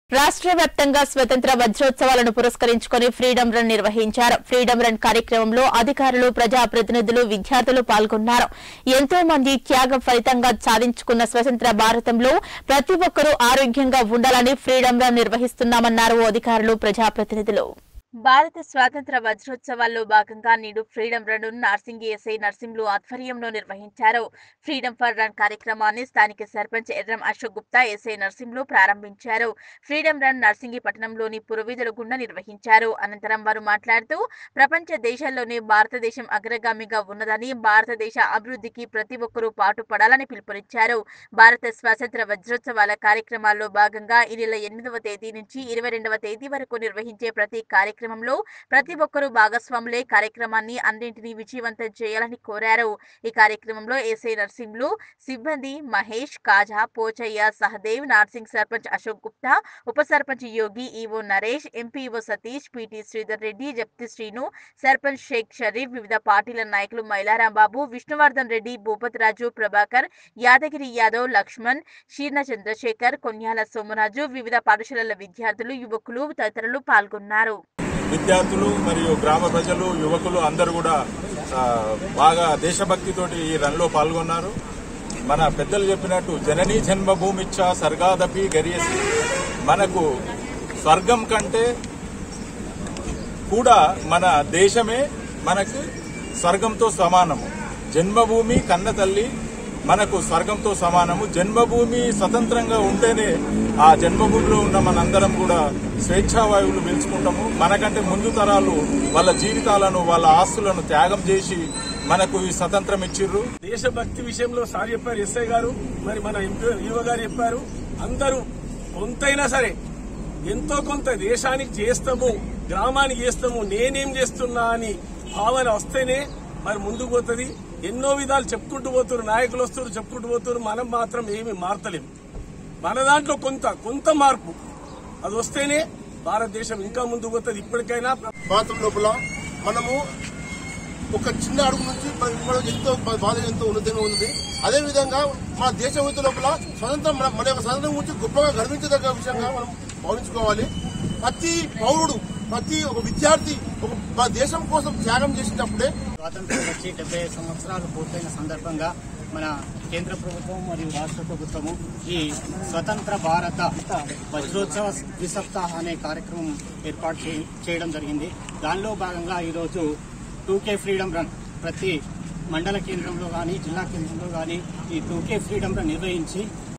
రాష్ట్ర వ్యాప్తంగా స్వతంత్ర వజ్రోత్సవాలను పురస్కరించుకుని ఫ్రీడమ్ రన్ నిర్వహించారు ఫ్రీడమ్ రన్ కార్యక్రమంలో అధికారులు ప్రజాప్రతినిధులు విద్యార్థులు పాల్గొన్నారు ఎంతో మంది త్యాగం ఫలితంగా సాధించుకున్న స్వతంత్ర భారతంలో ప్రతి ఒక్కరూ ఆరోగ్యంగా ఉండాలని ఫ్రీడమ్ రన్ నిర్వహిస్తున్నామన్నారు అధికారులు ప్రజాప్రతినిధులు భారత స్వాతంత్ర వజ్రోత్సవాల్లో భాగంగా నేడు freedom run Narsingi SI Narsimhulu ఆధ్వర్యంలో నిర్వహించారు ఫ్రీడమ్ ఫర్ రన్ కార్యక్రమాన్ని స్థానిక సర్పంచ్ ఎర్రం అశోక్ గుప్తా ఎస్ఐ నర్సింహులు ప్రారంభించారు ఫ్రీడమ్ రన్ నర్సింగి పట్టణంలోని పురవీధుల గుండా నిర్వహించారు అనంతరం వారు మాట్లాడుతూ ప్రపంచ దేశాల్లోనే భారతదేశం అగ్రగామిగా ఉన్నదని భారతదేశ అభివృద్ధికి ప్రతి ఒక్కరూ పాటుపడాలని పిలుపునిచ్చారు భారత స్వాతంత్ర వజ్రోత్సవాల కార్యక్రమాల్లో భాగంగా ఈ నెల ఎనిమిదవ తేదీ నుంచి ఇరవై రెండవ తేదీ వరకు నిర్వహించే ప్రతి కార్యక్రమంలో ప్రతి ఒక్కరూ భాగస్వాములే కార్యక్రమాన్ని అన్నింటినీ విజయవంతం చేయాలని కోరారు ఈ కార్యక్రమంలో ఏసై నర్సింహులు సిబ్బంది మహేష్ కాజా పోచయ్య సహదేవ్ నార్సింగ్ సర్పంచ్ అశోక్ గుప్తా ఉప sarpanch Yogi EO Naresh MPO Satish PT Sridhar Reddy జప్తి శ్రీను సర్పంచ్ షేక్ షరీఫ్ వివిధ పార్టీల నాయకులు మైలారాం బాబు విష్ణువర్ధన్ రెడ్డి భూపత్ రాజు ప్రభాకర్ యాదగిరి యాదవ్ లక్ష్మణ్ షీర్ణ చంద్రశేఖర్ కొన్యాల సోమరాజు వివిధ పాఠశాలల విద్యార్థులు యువకులు తదితరులు పాల్గొన్నారు విద్యార్థులు మరియు గ్రామ ప్రజలు యువకులు అందరూ కూడా ఆ, బాగా దేశభక్తితోటి ఈ రన్లో పాల్గొన్నారు మన పెద్దలు చెప్పినట్టు జననీ జన్మభూమిచ్చ సర్గాదపి గరియసి మనకు స్వర్గం కంటే కూడా మన దేశమే మనకు స్వర్గంతో సమానము జన్మభూమి కన్న తల్లి మనకు స్వర్గంతో సమానము జన్మభూమి స్వతంత్రంగా ఉంటేనే ఆ జన్మభూమిలో ఉన్న మనందరం కూడా స్వేచ్ఛావాయువులు పీల్చుకుంటాము మనకంటే ముందు తరాలు వాళ్ళ జీవితాలను వాళ్ళ ఆస్తులను త్యాగం చేసి మనకు ఈ స్వతంత్రం ఇచ్చిర్రు దేశభక్తి విషయంలో సార్ చెప్పారు ఎస్ఐ గారు మరి మన ఎంపీ ఈవో గారు చెప్పారు అందరూ కొంతైనా సరే ఎంతో కొంత దేశానికి చేస్తాము గ్రామానికి చేస్తాము నేనేం చేస్తున్నా అని భావన వస్తేనే మరి ముందుకు పోతుంది ఎన్నో విధాలు చెప్పుకుంటూ పోతున్నారు నాయకులు వస్తున్నారు చెప్పుకుంటూ పోతున్నారు మనం మాత్రం ఏమి మారతలేము మన దాంట్లో కొంత కొంత మార్పు అది వస్తేనే భారతదేశం ఇంకా ముందుకు పోతుంది ఇప్పటికైనా భారతం లోపల మనము ఒక చిన్న అడుగు నుంచి మన మనం ఎంతో బాధ ఎంతో ఉన్నతంగా ఉంది అదే విధంగా మన దేశ ఉన్నతి లోపల స్వతంత్రం మన మన యొక్క స్వతంత్రం గురించి గొప్పగా గర్వించదగ్గ విషయంగా మనం భావించుకోవాలి ప్రతి పౌరుడు ప్రతి ఒక విద్యార్థి ఒక మన దేశం కోసం త్యాగం చేసినప్పుడే స్వాతంత్రం వచ్చి డెబ్బై ఐదు సంవత్సరాలు పూర్తయిన సందర్భంగా మన కేంద్ర ప్రభుత్వం మరియు రాష్ట్ర ప్రభుత్వము ఈ స్వతంత్ర భారత వజ్రోత్సవ ద్విసప్తాహ అనే కార్యక్రమం ఏర్పాటు చే- చేయడం జరిగింది దానిలో భాగంగా ఈరోజు టూకే ఫ్రీడమ్ రన్ ప్రతి మండల కేంద్రంలో కానీ జిల్లా కేంద్రంలో కానీ ఈ టూకే ఫ్రీడమ్ రన్ నిర్వహించి